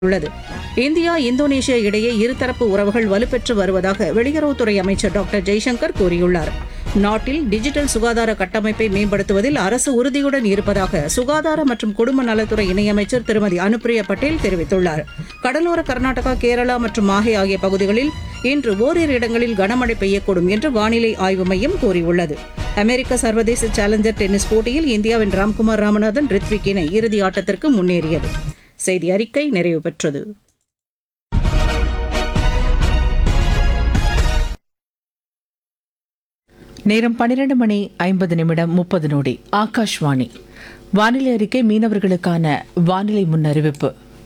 உள்ளது India Indonesia இடையே இருதரப்பு உறவுகள் வலுப்பெற்று வருவதாக வெளியுறவுத்துறை அமைச்சர் டாக்டர் ஜெய்சங்கர் கூறியுள்ளார் நாட்டில் டிஜிட்டல் சுகாதார கட்டமைப்பை மேம்படுத்துவதில் அரசு உறுதியுடன் இருப்பதாக சுகாதார மற்றும் குடும்ப நலத்துறை இணையமைச்சர் திருமதி அனுப்பிரியா பட்டேல் தெரிவித்துள்ளார் கடலோர கர்நாடகா கேரளா மற்றும் மாஹே ஆகிய பகுதிகளில் இன்று ஓரிரு இடங்களில் கனமழை பெய்யக்கூடும் என்று வானிலை ஆய்வு மையம் கூறியுள்ளது அமெரிக்க சர்வதேச சேலஞ்சர் டென்னிஸ் போட்டியில் இந்தியாவின் ராம்குமார் ராமநாதன் ரித்விக் இணை இறுதி ஆட்டத்திற்கு முன்னேறியது செய்தி அறிக்கை நிறைவு பெற்றது நேரம் பன்னிரண்டு மணி ஐம்பது நிமிடம் முப்பது நொடி ஆகாஷ்வாணி வானிலை அறிக்கை மீனவர்களுக்கான வானிலை முன்னறிவிப்பு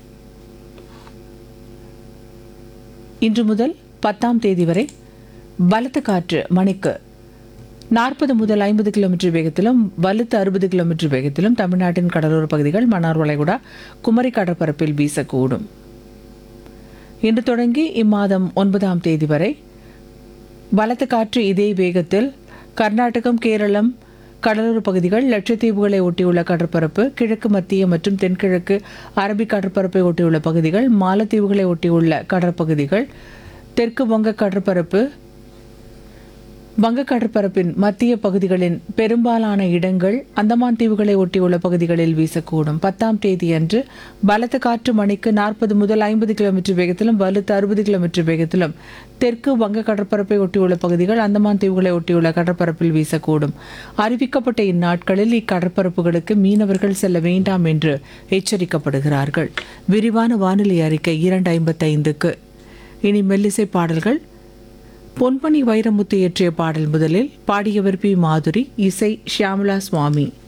இன்று முதல் பத்தாம் தேதி வரை பலத்த காற்று மணிக்கு நாற்பது முதல் ஐம்பது கிலோமீட்டர் வேகத்திலும் வலுத்த அறுபது கிலோமீட்டர் வேகத்திலும் தமிழ்நாட்டின் கடலோர பகுதிகள் மன்னார் வளைகுடா குமரி கடற்பரப்பில் வீசக்கூடும் இன்று தொடங்கி இம்மாதம் ஒன்பதாம் தேதி வரை பலத்த காற்று இதே வேகத்தில் கர்நாடகம் கேரளம் கடலோர பகுதிகள் லட்சத்தீவுகளை ஒட்டியுள்ள கடற்பரப்பு கிழக்கு மத்திய மற்றும் தென்கிழக்கு அரபிக் கடற்பரப்பை ஒட்டியுள்ள பகுதிகள் மாலத்தீவுகளை ஒட்டியுள்ள கடற்பகுதிகள் தெற்கு வங்க கடற்பரப்பு வங்க கடற்பரப்பின் மத்திய பகுதிகளின் பெரும்பாலான இடங்கள் அந்தமான் தீவுகளை ஒட்டியுள்ள பகுதிகளில் வீசக்கூடும் பத்தாம் தேதியன்று பலத்த காற்று மணிக்கு நாற்பது முதல் ஐம்பது கிலோமீட்டர் வேகத்திலும் வலுத்த அறுபது கிலோமீட்டர் வேகத்திலும் தெற்கு வங்க கடற்பரப்பை ஒட்டியுள்ள பகுதிகள் அந்தமான் தீவுகளை ஒட்டியுள்ள கடற்பரப்பில் வீசக்கூடும் அறிவிக்கப்பட்ட இந்நாட்களில் இக்கடற்பரப்புகளுக்கு மீனவர்கள் செல்ல வேண்டாம் என்று எச்சரிக்கப்படுகிறார்கள் விரிவான வானிலை அறிக்கை இரண்டு ஐம்பத்தைந்துக்கு இனி மெல்லிசை பாடல்கள் பொன்மணி வைரமுத்து இயற்றிய பாடல் முதலில் பாடியவர் பி மாதுரி இசை ஷியாமலா சுவாமி